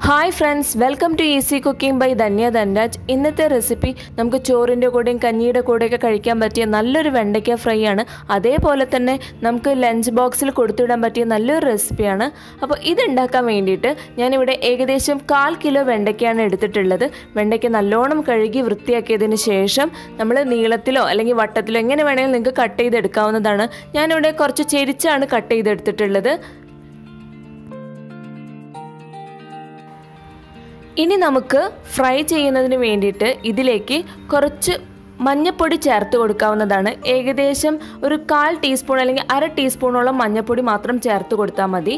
hi friends welcome to easy cooking by Dhanya Dhanraj ഇന്നത്തെ recipe നമുക്ക് ചോറിൻ്റെ കൂടെയും കഞ്ഞിയുടെ കൂടെയൊക്കെ കഴിക്കാൻ പറ്റിയ നല്ലൊരു വെണ്ടയ്ക്ക ഫ്രൈ ആണ് അതേപോലെ തന്നെ നമുക്ക് ലഞ്ച് ബോക്സിൽ കൊടുത്തുവിടാൻ പറ്റിയ നല്ലൊരു റെസിപ്പിയാണ് അപ്പോൾ ഇതുണ്ടാക്കാൻ വേണ്ടിയിട്ട് ഞാനിവിടെ ഏകദേശം കാൽ കിലോ വെണ്ടയ്ക്കയാണ് എടുത്തിട്ടുള്ളത് വെണ്ടയ്ക്ക നല്ലോണം കഴുകി വൃത്തിയാക്കിയതിന് ശേഷം നമ്മൾ നീളത്തിലോ അല്ലെങ്കിൽ വട്ടത്തിലോ എങ്ങനെ വേണമെങ്കിലും നിങ്ങൾക്ക് കട്ട് ചെയ്തെടുക്കാവുന്നതാണ് ഞാനിവിടെ കുറച്ച് ചെരിച്ചാണ് കട്ട് ചെയ്തെടുത്തിട്ടുള്ളത് ഇനി നമുക്ക് ഫ്രൈ ചെയ്യുന്നതിന് വേണ്ടിയിട്ട് ഇതിലേക്ക് കുറച്ച് മഞ്ഞപ്പൊടി ചേർത്ത് കൊടുക്കാവുന്നതാണ് ഏകദേശം ഒരു കാൽ ടീസ്പൂൺ അല്ലെങ്കിൽ അര ടീസ്പൂണോളം മഞ്ഞപ്പൊടി മാത്രം ചേർത്ത് കൊടുത്താൽ മതി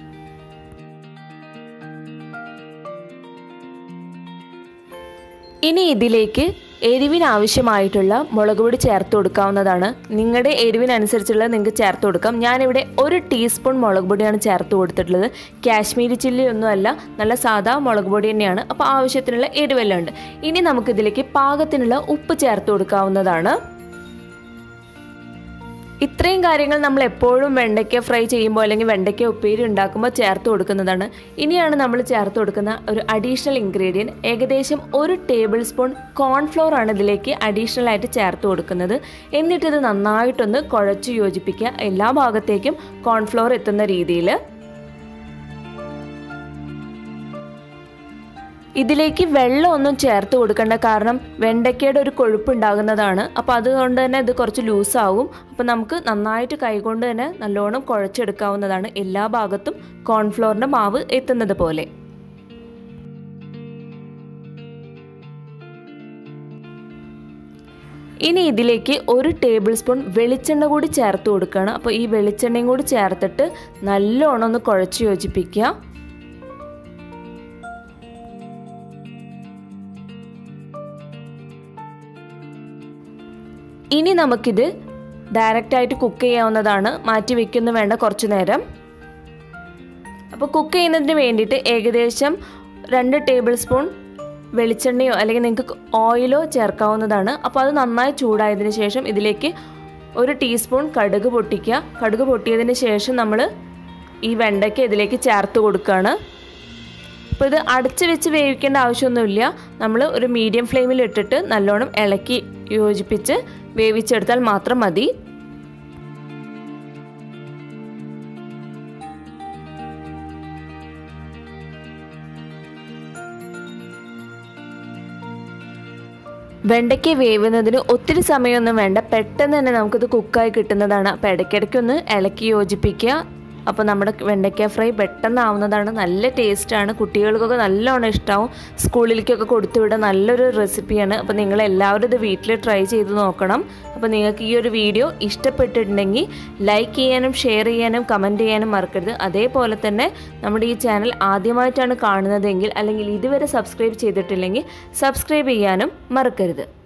ഇനി ഇതിലേക്ക് എരിവിനാവശ്യമായിട്ടുള്ള മുളക് പൊടി ചേർത്ത് കൊടുക്കാവുന്നതാണ് നിങ്ങളുടെ എരിവിനനുസരിച്ചുള്ള നിങ്ങൾക്ക് ചേർത്ത് കൊടുക്കാം ഞാനിവിടെ ഒരു ടീസ്പൂൺ മുളക് പൊടിയാണ് ചേർത്ത് കൊടുത്തിട്ടുള്ളത് കാശ്മീരി ചില്ലി ഒന്നുമല്ല നല്ല സാധാ മുളക് പൊടി തന്നെയാണ് അപ്പോൾ ആവശ്യത്തിനുള്ള എരിവെല്ലാം ഉണ്ട് ഇനി നമുക്കിതിലേക്ക് പാകത്തിനുള്ള ഉപ്പ് ചേർത്ത് കൊടുക്കാവുന്നതാണ് ഇത്രയും കാര്യങ്ങൾ നമ്മൾ എപ്പോഴും വെണ്ടയ്ക്ക ഫ്രൈ ചെയ്യുമ്പോൾ അല്ലെങ്കിൽ വെണ്ടയ്ക്ക ഉപ്പേരി ഉണ്ടാക്കുമ്പോൾ ചേർത്ത് കൊടുക്കുന്നതാണ് ഇനിയാണ് നമ്മൾ ചേർത്ത് കൊടുക്കുന്ന ഒരു അഡീഷണൽ ഇൻഗ്രീഡിയൻറ്റ് ഏകദേശം ഒരു ടേബിൾ സ്പൂൺ കോൺഫ്ലോർ ആണ് ഇതിലേക്ക് അഡീഷണൽ ആയിട്ട് ചേർത്ത് കൊടുക്കുന്നത് എന്നിട്ടിത് നന്നായിട്ടൊന്ന് കുഴച്ച് യോജിപ്പിക്കുക എല്ലാ ഭാഗത്തേക്കും കോൺഫ്ലോർ എത്തുന്ന രീതിയിൽ ഇതിലേക്ക് വെള്ളമൊന്നും ചേർത്ത് കൊടുക്കേണ്ട കാരണം വെണ്ടയ്ക്കയുടെ ഒരു കൊഴുപ്പ് ഉണ്ടാകുന്നതാണ് അപ്പോൾ അതുകൊണ്ട് തന്നെ ഇത് കുറച്ച് ലൂസാവും അപ്പോൾ നമുക്ക് നന്നായിട്ട് കൈകൊണ്ട് തന്നെ നല്ലോണം കുഴച്ചെടുക്കാവുന്നതാണ് എല്ലാ ഭാഗത്തും കോൺഫ്ലോറിൻ്റെ മാവ് എത്തുന്നത് പോലെ ഇനി ഇതിലേക്ക് ഒരു ടേബിൾ സ്പൂൺ വെളിച്ചെണ്ണ കൂടി ചേർത്ത് കൊടുക്കുകയാണ് അപ്പോൾ ഈ വെളിച്ചെണ്ണയും കൂടി ചേർത്തിട്ട് നല്ലോണം ഒന്ന് കുഴച്ച് യോജിപ്പിക്കുക ഇനി നമുക്കിത് ഡയറക്റ്റായിട്ട് കുക്ക് ചെയ്യാവുന്നതാണ് മാറ്റി വെക്കുന്നു വേണ്ട കുറച്ച് നേരം അപ്പോൾ കുക്ക് ചെയ്യുന്നതിന് വേണ്ടിയിട്ട് ഏകദേശം രണ്ട് ടേബിൾ സ്പൂൺ വെളിച്ചെണ്ണയോ അല്ലെങ്കിൽ നിങ്ങൾക്ക് ഓയിലോ ചേർക്കാവുന്നതാണ് അപ്പോൾ അത് നന്നായി ചൂടായതിന് ശേഷം ഇതിലേക്ക് ഒരു ടീസ്പൂൺ കടുക് പൊട്ടിക്കുക കടുക് പൊട്ടിയതിന് ശേഷം നമ്മൾ ഈ വെണ്ടയ്ക്ക് ഇതിലേക്ക് ചേർത്ത് കൊടുക്കുകയാണ് അപ്പോൾ ഇത് അടച്ച് വെച്ച് വേവിക്കേണ്ട ആവശ്യമൊന്നുമില്ല നമ്മൾ ഒരു മീഡിയം ഫ്ലെയിമിൽ ഇട്ടിട്ട് നല്ലോണം ഇളക്കി യോജിപ്പിച്ച് വേവിച്ചെടുത്താൽ മാത്രം മതി വെണ്ടയ്ക്ക് വേവുന്നതിന് ഒത്തിരി സമയമൊന്നും വേണ്ട പെട്ടെന്ന് തന്നെ നമുക്കിത് കുക്കായി കിട്ടുന്നതാണ് അപ്പോൾ ഇടയ്ക്കിടയ്ക്കൊന്ന് ഇളക്കി യോജിപ്പിക്കുക അപ്പോൾ നമ്മുടെ വെണ്ടയ്ക്ക ഫ്രൈ പെട്ടെന്നാവുന്നതാണ് നല്ല ടേസ്റ്റാണ് കുട്ടികൾക്കൊക്കെ നല്ലോണം ഇഷ്ടമാവും സ്കൂളിലേക്കൊക്കെ കൊടുത്തുവിടാൻ നല്ലൊരു റെസിപ്പിയാണ് അപ്പോൾ നിങ്ങൾ എല്ലാവരും ഇത് വീട്ടിൽ ട്രൈ ചെയ്ത് നോക്കണം അപ്പോൾ നിങ്ങൾക്ക് ഈ ഒരു വീഡിയോ ഇഷ്ടപ്പെട്ടിട്ടുണ്ടെങ്കിൽ ലൈക്ക് ചെയ്യാനും ഷെയർ ചെയ്യാനും കമൻറ്റ് ചെയ്യാനും മറക്കരുത് അതേപോലെ തന്നെ നമ്മുടെ ഈ ചാനൽ ആദ്യമായിട്ടാണ് കാണുന്നതെങ്കിൽ അല്ലെങ്കിൽ ഇതുവരെ സബ്സ്ക്രൈബ് ചെയ്തിട്ടില്ലെങ്കിൽ സബ്സ്ക്രൈബ് ചെയ്യാനും മറക്കരുത്